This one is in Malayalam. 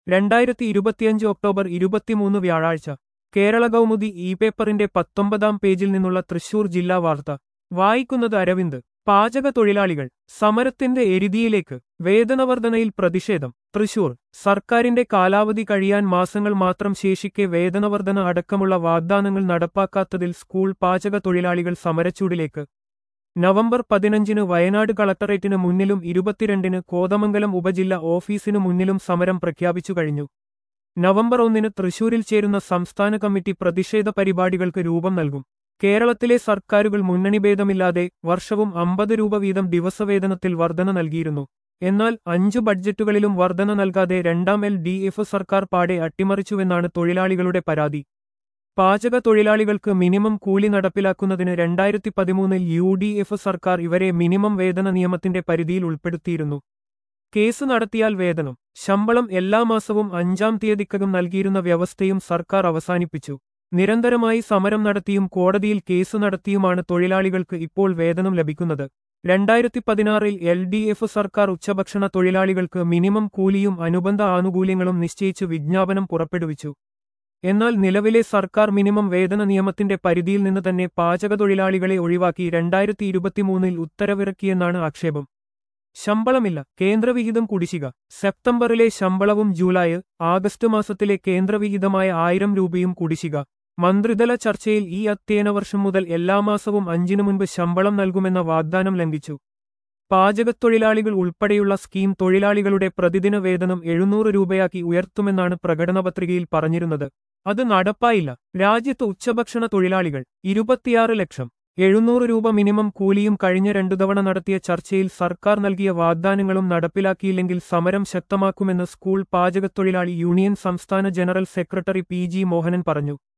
രണ്ടായിരത്തി ഇരുപത്തിയഞ്ച് ഒക്ടോബർ ഇരുപത്തിമൂന്ന് വ്യാഴാഴ്ച കേരള കൗമുദി ഇ പേപ്പറിന്റെ പത്തൊമ്പതാം പേജിൽ നിന്നുള്ള തൃശൂർ ജില്ലാ വാർത്ത വായിക്കുന്നത് അരവിന്ദ് പാചക തൊഴിലാളികൾ സമരത്തിന്റെ എരുതിയിലേക്ക് വേതനവർധനയിൽ പ്രതിഷേധം തൃശൂർ സർക്കാരിന്റെ കാലാവധി കഴിയാൻ മാസങ്ങൾ മാത്രം ശേഷിക്കെ വേതനവർധന അടക്കമുള്ള വാഗ്ദാനങ്ങൾ നടപ്പാക്കാത്തതിൽ സ്കൂൾ പാചക തൊഴിലാളികൾ സമരച്ചൂടിലേക്ക് നവംബർ പതിനഞ്ചിന് വയനാട് കളക്ടറേറ്റിന് മുന്നിലും ഇരുപത്തിരണ്ടിന് കോതമംഗലം ഉപജില്ല ഓഫീസിനു മുന്നിലും സമരം പ്രഖ്യാപിച്ചു കഴിഞ്ഞു നവംബർ ഒന്നിന് തൃശൂരിൽ ചേരുന്ന സംസ്ഥാന കമ്മിറ്റി പ്രതിഷേധ പരിപാടികൾക്ക് രൂപം നൽകും കേരളത്തിലെ സർക്കാരുകൾ മുന്നണിഭേദമില്ലാതെ വർഷവും അമ്പത് രൂപ വീതം ദിവസവേതനത്തിൽ വർധന നൽകിയിരുന്നു എന്നാൽ അഞ്ചു ബഡ്ജറ്റുകളിലും വർധന നൽകാതെ രണ്ടാം എൽ ഡി എഫ് സർക്കാർ പാടെ അട്ടിമറിച്ചുവെന്നാണ് തൊഴിലാളികളുടെ പരാതി പാചക തൊഴിലാളികൾക്ക് മിനിമം കൂലി നടപ്പിലാക്കുന്നതിന് രണ്ടായിരത്തി പതിമൂന്നിൽ യു ഡി എഫ് സർക്കാർ ഇവരെ മിനിമം വേതന നിയമത്തിന്റെ പരിധിയിൽ ഉൾപ്പെടുത്തിയിരുന്നു കേസ് നടത്തിയാൽ വേതനം ശമ്പളം എല്ലാ മാസവും അഞ്ചാം തീയതിക്കകം നൽകിയിരുന്ന വ്യവസ്ഥയും സർക്കാർ അവസാനിപ്പിച്ചു നിരന്തരമായി സമരം നടത്തിയും കോടതിയിൽ കേസ് നടത്തിയുമാണ് തൊഴിലാളികൾക്ക് ഇപ്പോൾ വേതനം ലഭിക്കുന്നത് രണ്ടായിരത്തി പതിനാറിൽ എൽ ഡി എഫ് സർക്കാർ ഉച്ചഭക്ഷണ തൊഴിലാളികൾക്ക് മിനിമം കൂലിയും അനുബന്ധ ആനുകൂല്യങ്ങളും നിശ്ചയിച്ചു വിജ്ഞാപനം പുറപ്പെടുവിച്ചു എന്നാൽ നിലവിലെ സർക്കാർ മിനിമം വേതന നിയമത്തിന്റെ പരിധിയിൽ നിന്ന് തന്നെ പാചക തൊഴിലാളികളെ ഒഴിവാക്കി രണ്ടായിരത്തി ഇരുപത്തിമൂന്നിൽ ഉത്തരവിറക്കിയെന്നാണ് ആക്ഷേപം ശമ്പളമില്ല കേന്ദ്രവിഹിതം കുടിശ്ശിക സെപ്റ്റംബറിലെ ശമ്പളവും ജൂലൈ ആഗസ്റ്റ് മാസത്തിലെ കേന്ദ്രവിഹിതമായ ആയിരം രൂപയും കുടിശ്ശിക മന്ത്രിതല ചർച്ചയിൽ ഈ അധ്യയന വർഷം മുതൽ എല്ലാ മാസവും അഞ്ചിനു മുൻപ് ശമ്പളം നൽകുമെന്ന വാഗ്ദാനം ലംഘിച്ചു പാചകത്തൊഴിലാളികൾ ഉൾപ്പെടെയുള്ള സ്കീം തൊഴിലാളികളുടെ പ്രതിദിന വേതനം എഴുന്നൂറ് രൂപയാക്കി ഉയർത്തുമെന്നാണ് പ്രകടനപത്രികയിൽ പറഞ്ഞിരുന്നത് അത് നടപ്പായില്ല രാജ്യത്ത് ഉച്ചഭക്ഷണ തൊഴിലാളികൾ ഇരുപത്തിയാറ് ലക്ഷം എഴുന്നൂറ് രൂപ മിനിമം കൂലിയും കഴിഞ്ഞ രണ്ടു തവണ നടത്തിയ ചർച്ചയിൽ സർക്കാർ നൽകിയ വാഗ്ദാനങ്ങളും നടപ്പിലാക്കിയില്ലെങ്കിൽ സമരം ശക്തമാക്കുമെന്ന് സ്കൂൾ പാചകത്തൊഴിലാളി യൂണിയൻ സംസ്ഥാന general secretary P G Mohanan പറഞ്ഞു